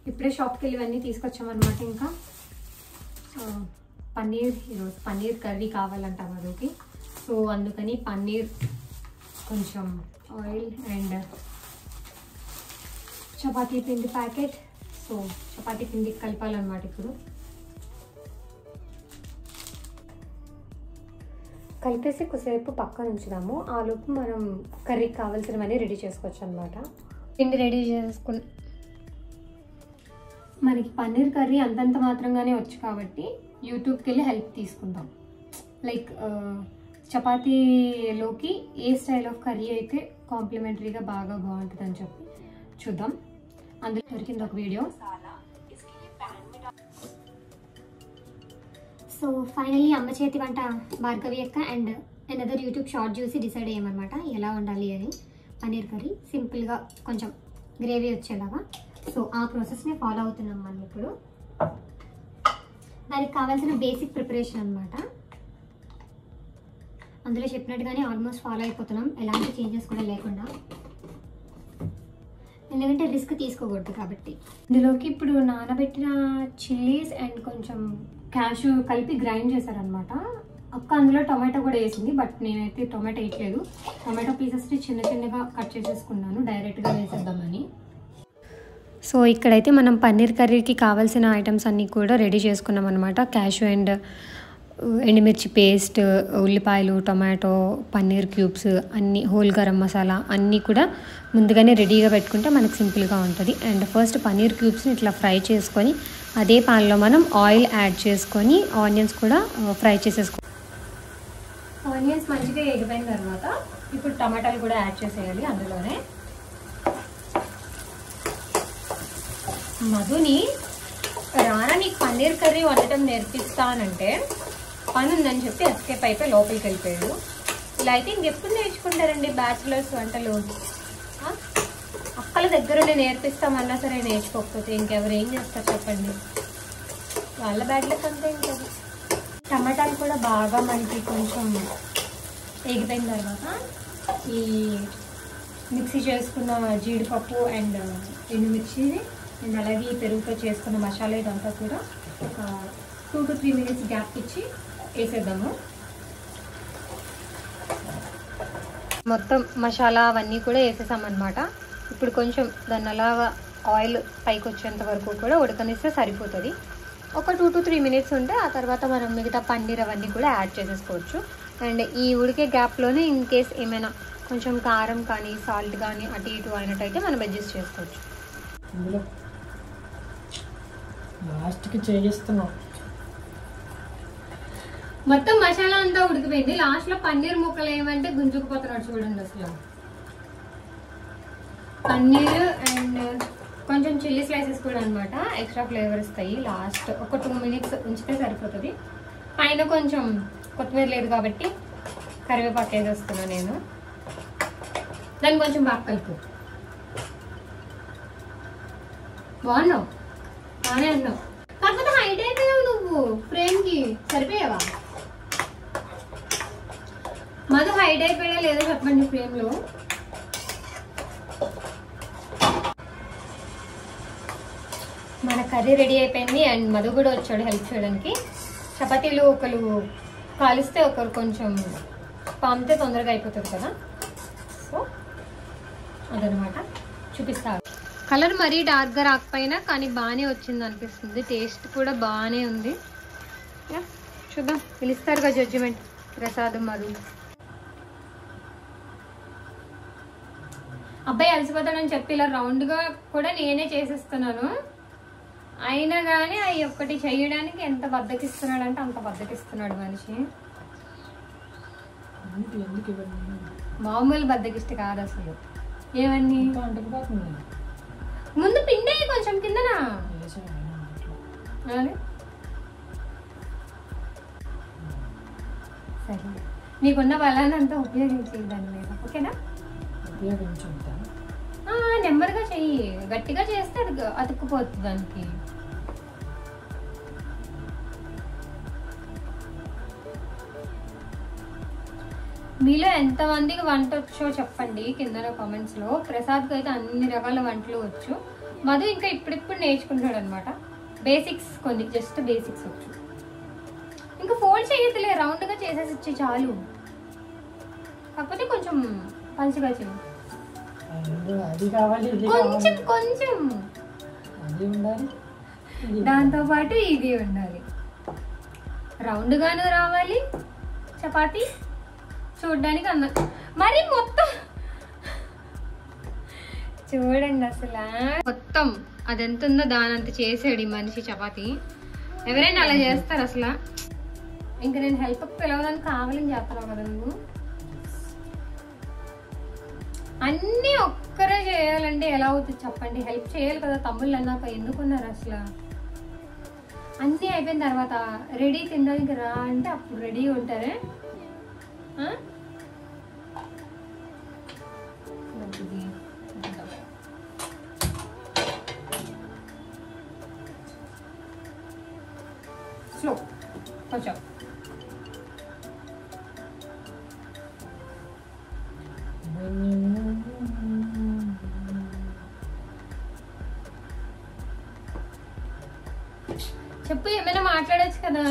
ఇప్పుడే షాప్కి వెళ్ళి ఇవన్నీ తీసుకొచ్చామన్నమాట ఇంకా ఆ, పన్నీర్ ఈరోజు పన్నీర్ కర్రీ కావాలంట మధుకి సో అందుకని పన్నీర్ కొంచెం ఆయిల్ అండ్ చపాతీ పిండి ప్యాకెట్ సో చపాతీ పిండి కలపాలన్నమాట ఇప్పుడు కలిపేసి కొద్దిసేపు పక్కన ఉంచుదాము ఆ లోపు మనం కర్రీకి కావాల్సినవన్నీ రెడీ చేసుకోవచ్చు అనమాట పిండి రెడీ చేసుకున్న మనకి పన్నీర్ కర్రీ అంతంత మాత్రంగానే వచ్చు కాబట్టి యూట్యూబ్కి వెళ్ళి హెల్ప్ తీసుకుందాం లైక్ చపాతీలోకి ఏ స్టైల్ ఆఫ్ కర్రీ అయితే కాంప్లిమెంటరీగా బాగా బాగుంటుంది అని చెప్పి చూద్దాం అందులో దొరికింది ఒక వీడియో సో ఫైనల్లీ అమ్మ చేతి వంట భార్గవి అక్క అండ్ అనదర్ యూట్యూబ్ షార్ట్ చూసి డిసైడ్ అయ్యామన్నమాట ఎలా వండాలి అని పన్నీర్ కర్రీ సింపుల్గా కొంచెం గ్రేవీ వచ్చేలాగా సో ఆ ప్రాసెస్ని ఫాలో అవుతున్నాం మనం ఇప్పుడు దానికి కావాల్సిన బేసిక్ ప్రిపరేషన్ అన్నమాట అందులో చెప్పినట్టుగానే ఆల్మోస్ట్ ఫాలో అయిపోతున్నాం ఎలాంటి చేంజెస్ కూడా లేకుండా ఎందుకంటే రిస్క్ తీసుకోకూడదు కాబట్టి ఇందులోకి ఇప్పుడు నానబెట్టిన చిల్లీస్ అండ్ కొంచెం క్యాషు కలిపి గ్రైండ్ చేశారనమాట అక్క అందులో టొమాటో కూడా వేసింది బట్ నేనైతే టొమాటో వేయట్లేదు టొమాటో పీసెస్ని చిన్న చిన్నగా కట్ చేసేసుకున్నాను డైరెక్ట్గా వేసేద్దామని సో ఇక్కడైతే మనం పన్నీర్ కర్రీకి కావాల్సిన ఐటమ్స్ అన్నీ కూడా రెడీ చేసుకున్నాం అనమాట క్యాషు అండ్ ఎండుమిర్చి పేస్ట్ ఉల్లిపాయలు టొమాటో పన్నీర్ క్యూబ్స్ అన్ని హోల్ గరం మసాలా అన్నీ కూడా ముందుగానే రెడీగా పెట్టుకుంటే మనకు సింపుల్గా ఉంటుంది అండ్ ఫస్ట్ పన్నీర్ క్యూబ్స్ని ఇట్లా ఫ్రై చేసుకొని అదే పాన్లో మనం ఆయిల్ యాడ్ చేసుకొని ఆనియన్స్ కూడా ఫ్రై చేసేసుకో ఆనియన్స్ మంచిగా ఎగిపోయిన తర్వాత ఇప్పుడు టమాటాలు కూడా యాడ్ చేసేయాలి అందులోనే మధుని రానా నీకు పన్నీర్ కర్రీ వండటం నేర్పిస్తానంటే పని ఉందని చెప్పి ఎస్కేప్ అయిపోయి లోపలికి వెళ్ళిపోయాడు ఇలా అయితే ఇంకెప్పుడు నేర్చుకుంటారండి బ్యాచులర్స్ వంటలు ఆ? అక్కల దగ్గరుండి నేర్పిస్తామన్నా సరే నేర్చుకోకపోతే ఇంకెవరు ఏం చేస్తారు చెప్పండి వాళ్ళ బ్యాడ్లకు అంతే ఉంటుంది టమాటాలు కూడా బాగా మనకి కొంచెం ఎగిపోయిన తర్వాత ఈ మిక్సీ చేసుకున్న జీడిపప్పు అండ్ ఎండుమిర్చి అండ్ అలాగే ఈ పెరుగుతో చేసుకున్న మసాలా ఇదంతా కూడా ఒక two to three minutes gap ఇచ్చి వేసేద్దాము మొత్తం మసాలా అవన్నీ కూడా వేసేసామన్నమాట ఇప్పుడు కొంచెం దాన్ని అలాగా ఆయిల్ పైకి వచ్చేంత వరకు కూడా ఉడకనిస్తే సరిపోతుంది ఒక టూ టు త్రీ మినిట్స్ ఉంటే ఆ తర్వాత మనం మిగతా పన్నీర్ అవన్నీ కూడా యాడ్ చేసేసుకోవచ్చు అండ్ ఈ ఉడికే గ్యాప్లోనే ఇన్ కేస్ ఏమైనా కొంచెం కారం కానీ సాల్ట్ కానీ అటు ఇటు అయినట్టయితే మనం అడ్జస్ట్ చేసుకోవచ్చు ఇందులో లాస్ట్కి చేయిస్తున్నాం మొత్తం మసాలా అంతా ఉడికిపోయింది లాస్ట్ లో పన్నీర్ ముక్కలు ఏమంటే గుంజుకుపోతున్నాడు చూడండి అసలు పన్నీర్ అండ్ కొంచెం చిల్లీ స్లైసెస్ కూడా అన్నమాట ఎక్స్ట్రా ఫ్లేవర్ ఇస్తాయి లాస్ట్ ఒక టూ మినిట్స్ ఉంచితే సరిపోతుంది పైన కొంచెం కొత్తిమీర లేదు కాబట్టి కరివేపాకు వేసేస్తున్నా నేను దాన్ని కొంచెం బాగా కలుపు బాగున్నావు బాగానే అన్నావు కాకపోతే హైట్ అయిపోయావు నువ్వు ఫ్రేమ్ కి సరిపోయావా మధు హైట్ అయిపోయా లేదో చెప్పండి ఫ్రేమ్ లో మన కర్రీ రెడీ అయిపోయింది అండ్ మధు కూడా వచ్చాడు హెల్ప్ చేయడానికి చపాతీలు ఒకరు కాలిస్తే ఒకరు కొంచెం పామితే తొందరగా అయిపోతుంది కదా సో అదనమాట చూపిస్తా కలర్ మరీ డార్క్గా రాకపోయినా కానీ బాగానే వచ్చింది అనిపిస్తుంది టేస్ట్ కూడా బాగానే ఉంది యా, చూద్దాం పిలుస్తారుగా జడ్జిమెంట్ ప్రసాదం మధు అబ్బాయి అలసిపోతానని చెప్పి ఇలా రౌండ్గా కూడా నేనే చేసేస్తున్నాను అయినా కానీ అవి ఒక్కటి చేయడానికి ఎంత బద్దకిస్తున్నాడు అంటే అంత బద్దకిస్తున్నాడు మనిషి ఎందుకు ఎందుకు ఇవన్నీ మామూలు బద్దకిష్టి కాదు అసలు ఏమన్నీ ఇంకా అంటుకుపోతుంది ముందు పిండే కొంచెం కిందనా వేసాను అయినా అట్లా. అలానే సరే నీకున్న బలానంతా ఉపయోగించి దాని మీద ఓకేనా ఉపయోగించుంటా ఆ, నెమ్మదిగా చెయ్యి గట్టిగా చేస్తే అది గ- అతుక్కుపోతుంది దానికి మీలో ఎంతమందికి వంట వచ్చో చెప్పండి కింద కామెంట్స్లో ప్రసాద్కి అయితే అన్ని రకాల వంటలు వచ్చు మధు ఇంకా ఇప్పుడిప్పుడు నేర్చుకుంటాడు అనమాట బేసిక్స్ కొన్ని జస్ట్ బేసిక్స్ వచ్చు ఇంకా ఫోల్డ్ చేయొద్దులే రౌండ్గా చేసేసి ఇచ్చే చాలు కాకపోతే కొంచెం పంచిగా చేయి అండ్ అది కావాలి ఇది కొంచెం కావాలి కొంచెం అది ఉండాలి ఇది దాంతో పాటు ఇది ఉండాలి రౌండ్ గాను రావాలి చపాతి చూడడానికి అన్న మరి మొత్తం చూడండి అసలు మొత్తం అది ఎంత ఉందో దాని అంత చేసాడు ఈ మనిషి చపాతి ఎవరైనా అలా చేస్తారు అసలు ఇంకా నేను హెల్ప్ పిలవడానికి కావాలని చేస్తున్నావు కదా నువ్వు అన్నీ ఒక్కరే చేయాలంటే ఎలా అవుతుంది చెప్పండి హెల్ప్ చేయాలి కదా తమ్ముళ్ళు అన్నాక ఎందుకున్నారు అసలు అన్నీ అయిపోయిన తర్వాత రెడీ తినడానికి రా అంటే అప్పుడు రెడీ ఉంటారే ఆ? ఇది ఇద్దాం. స్లో కొంచెం చెప్పు ఏమైనా మాట్లాడొచ్చు కదా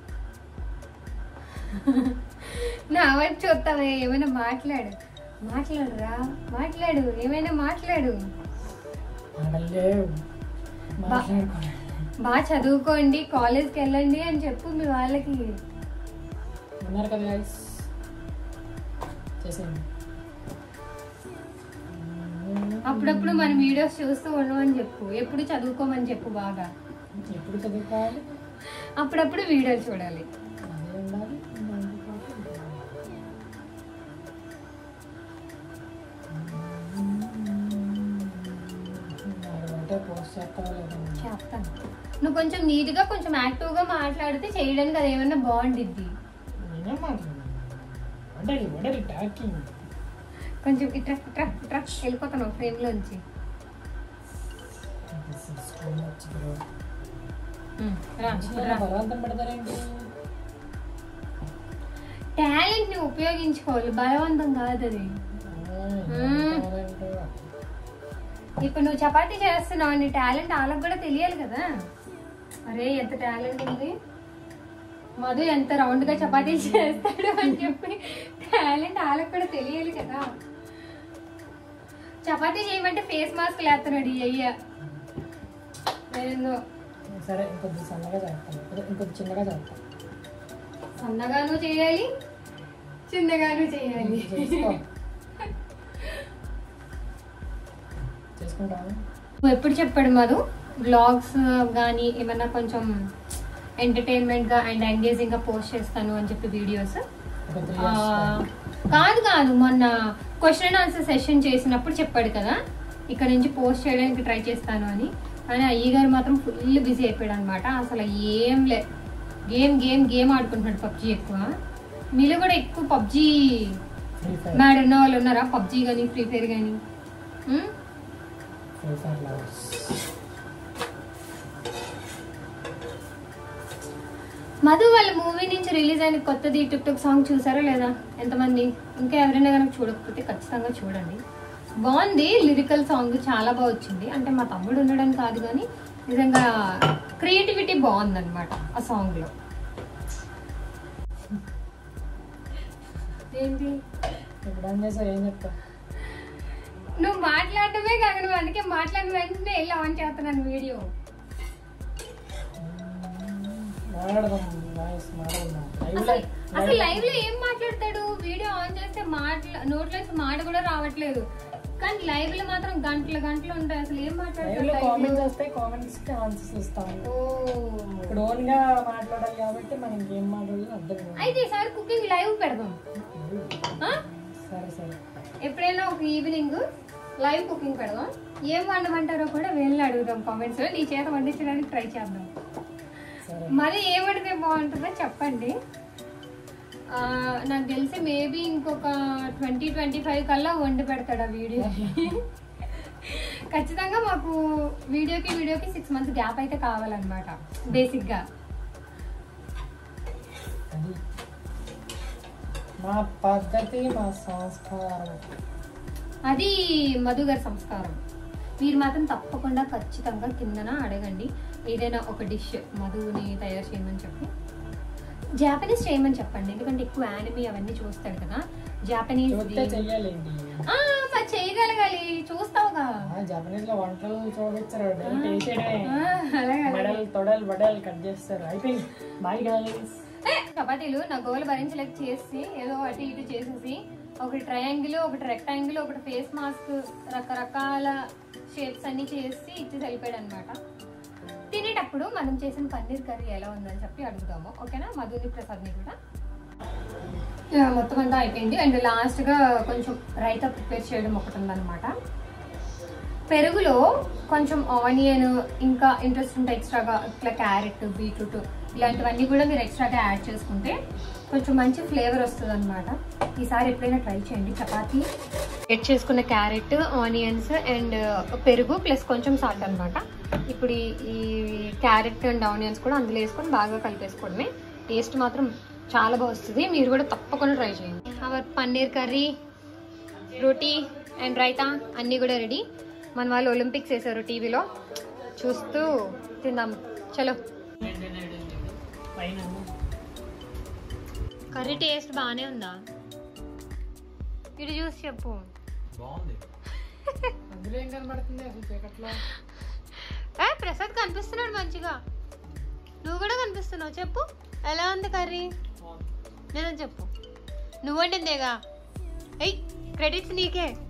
నా వైపు చూస్తావే ఏమైనా మాట్లాడు మాట్లాడురా మాట్లాడు ఏమైనా మాట్లాడు ఆడలేవు మాట్లాడుకోండి బాగా చదువుకోండి కాలేజ్కి వెళ్ళండి అని చెప్పు మీ వాళ్ళకి ఉన్నారు కదా గైస్ చేసేయండి అప్పుడప్పుడు మన వీడియోస్ చూస్తూ ఉండమని చెప్పు ఎప్పుడు చదువుకోమని చెప్పు బాగా ఎప్పుడు చదువుకోవాలి అప్పుడప్పుడు వీడియోలు చూడాలి అదే ఉండాలి దాంతో పాటు ఇది ఉండాలి. నాలుగు గంటలు పోస్ట్ చేస్తావా లేదా చెప్తాను నువ్వు కొంచెం నీట్గా కొంచెం యాక్టివ్గా మాట్లాడితే చేయడానికి అది ఏమన్నా బాగుండిద్ది నేనే మాట్లాడాను వడరి వడరి టాకింగ్ కొంచెం ఇట్రా ఇట్రా ఇట్రా వెళ్ళిపోతాను ఫ్రేమ్లోంచి this is too much bro రా ఇప్పుడు రా బలవంతం పెడతారేంటి టాలెంట్ ని ఉపయోగించుకోవాలి బలవంతం కాదు అది ఇప్పుడు నువ్వు చపాతీ చేస్తున్నావు నీ టాలెంట్ వాళ్ళకి కూడా తెలియాలి కదా అరే ఎంత టాలెంట్ ఉంది మధు ఎంత రౌండ్ గా చపాతీ చేస్తాడు అని చెప్పి టాలెంట్ వాళ్ళకి కూడా తెలియాలి కదా చపాతీ చేయమంటే ఫేస్ మాస్క్ లేస్తున్నాడు ఈ అయ్య నేనేందో సరే ఇంకొద్ది సన్నగా చేస్తాను అదే ఇంకొద్ది చిన్నగా చేస్తాను సన్నగాను చేయాలి చిన్నగాను చేయాలి చేసుకో చేసుకుంటాను నువ్వు ఎప్పుడు చెప్పాడు మధు బ్లాగ్స్ కానీ ఏమన్నా కొంచెం ఎంటర్టైన్మెంట్ గా అండ్ ఎంగేజింగ్ గా పోస్ట్ చేస్తాను అని చెప్పి వీడియోస్ ఒక త్రీ ఆ, ఇయర్స్ కాదు కాదు మొన్న క్వశ్చన్ అండ్ ఆన్సర్ సెషన్ చేసినప్పుడు చెప్పాడు కదా ఇక్కడ నుంచి పోస్ట్ చేయడానికి ట్రై చేస్తాను అని కానీ అయ్య గారు మాత్రం ఫుల్ బిజీ అయిపోయాడు అనమాట అసలు ఏం లే గేమ్ గేమ్ గేమ్ ఆడుకుంటున్నాడు పబ్జీ ఎక్కువ మీలో కూడా ఎక్కువ పబ్జీ ఫ్రీ ఫైర్ మ్యాడ్ ఉన్న వాళ్ళు ఉన్నారా పబ్జీ కానీ ఫ్రీ ఫైర్ కానీ ఫ్రీ ఫైర్ లవర్స్ మధు వాళ్ళ మూవీ నుంచి రిలీజ్ అయిన కొత్తది టిక్ టాక్ సాంగ్ చూసారా లేదా ఎంతమంది ఇంకా ఎవరైనా కనుక చూడకపోతే ఖచ్చితంగా చూడండి బాగుంది లిరికల్ సాంగ్ చాలా బాగా వచ్చింది అంటే మా తమ్ముడు ఉండడం కాదు కానీ నిజంగా క్రియేటివిటీ బాగుందన్నమాట ఆ సాంగ్లో ఏంటి ఇప్పుడు ఏం చేసావు ఏం చెప్తా నువ్వు మాట్లాడటమే కాక నువ్వు అందుకే మాట్లాడిన వెంటనే వెళ్ళి ఆన్ చేస్తున్నాను వీడియో మాట్లాడదాం వాయిస్ మాట్లాడదాం లైవ్ అసలు అసలు లైవ్ లో ఏం మాట్లాడతాడు వీడియో ఆన్ చేస్తే మాట్లా నోట్లోంచి మాట కూడా రావట్లేదు కానీ లైవ్ లో మాత్రం గంటలు గంటలు ఉంటాయి అసలు ఏం లైవ్ లో మాట్లాడతాడు కామెంట్స్ వస్తే కామెంట్స్ కి ఆన్సర్స్ ఇస్తాం ఓ ఇప్పుడు ఓన్ గా మాట్లాడాలి కాబట్టి మనం ఇంకేం మాట్లాడాలి అర్థం కాదు. అయితే ఈసారి కుకింగ్ లైవ్ పెడదాం ఆ? సరే సరే ఎప్పుడైనా ఒక ఈవినింగ్ లైవ్ కుకింగ్ పెడదాం ఏం వండమంటారో కూడా వెళ్ళి అడుగుదాం కామెంట్స్ లో నీ చేత వండించడానికి ట్రై చేద్దాం సరే మరి ఏ వండితే బాగుంటుందో చెప్పండి ఆ, నాకు తెలిసి మేబీ ఇంకొక ట్వంటీ ట్వంటీ ఫైవ్ కల్లా వండి పెడతాడు ఆ వీడియో ఖచ్చితంగా మాకు వీడియోకి వీడియోకి సిక్స్ మంత్స్ గ్యాప్ అయితే కావాలన్నమాట బేసిక్గా అది మా పద్ధతి మా సంస్కారం అది మధు గారి సంస్కారం మీరు మాత్రం తప్పకుండా ఖచ్చితంగా కిందన అడగండి ఏదైనా ఒక డిష్ మధుని తయారు చేయమని చెప్పి జాపనీస్ చేయమని చెప్పండి ఎందుకంటే ఎక్కువ యానిమీ అవన్నీ చూస్తాడు కదా జాపనీస్ చూస్తే చెయ్యాలేంటి మరి చేయగలగాలి చూస్తావుగా జపనీస్ లో వంటలు చూపించారు డైరెక్ట్ వేసేయడమే ఆ, అలాగే మెడల్ తొడలు బడలు కట్ చేస్తారు అయిపోయింది బాయ్ గాయస్ ఏ, చపాతీలు నా గోల్ భరించలేక చేసి ఏదో అటు ఇటు చేసేసి ఒకటి ట్రయాంగిల్ ఒకటి రెక్టాంగిల్ ఒకటి ఫేస్ మాస్క్ రకరకాల షేప్స్ అన్ని చేసి ఇచ్చి వెళ్ళిపోయాడు అనమాట తినేటప్పుడు మనం చేసిన పన్నీర్ కర్రీ ఎలా ఉందని చెప్పి అడుగుదాము ఓకేనా మధుని ప్రసాద్ని కూడా యా, మొత్తం అంతా అయిపోయింది అండ్ లాస్ట్గా కొంచెం రైతా ప్రిపేర్ చేయడం ఒకటి ఉందన్నమాట పెరుగులో కొంచెం ఆనియన్ ఇంకా ఇంట్రెస్ట్ ఉంటే ఎక్స్ట్రాగా ఇట్లా క్యారెట్ బీట్రూట్ ఇలాంటివన్నీ కూడా మీరు ఎక్స్ట్రాగా యాడ్ చేసుకుంటే కొంచెం మంచి ఫ్లేవర్ వస్తుంది అనమాట ఈసారి ఎప్పుడైనా ట్రై చేయండి చపాతీ ఎడ్ చేసుకున్న క్యారెట్ ఆనియన్స్ అండ్ పెరుగు ప్లస్ కొంచెం సాల్ట్ అనమాట ఇప్పుడు ఈ- ఈ క్యారెట్ అండ్ ఆనియన్స్ కూడా అందులో వేసుకొని బాగా కలిపేసుకోవడమే టేస్ట్ మాత్రం చాలా బాగా వస్తుంది మీరు కూడా తప్పకుండా ట్రై చేయండి our paneer curry roti and raita అన్నీ కూడా రెడీ మన వాళ్ళు ఒలింపిక్స్ వేశారు టీవీలో చూస్తూ తిందాం చలో పైన కర్రీ టేస్ట్ బాగానే ఉందా ఇటు చూసి చెప్పు బాగుంది అందులో ఏం కనబడుతుంది అసలు చీకట్లో ఏ ప్రసాద్ కనిపిస్తున్నాడు మంచిగా నువ్వు కూడా కనిపిస్తున్నావు చెప్పు ఎలా ఉంది కర్రీ బాగుంది. నేను చెప్పు నువ్వు వండిందేగా ఎయ్ క్రెడిట్స్ నీకే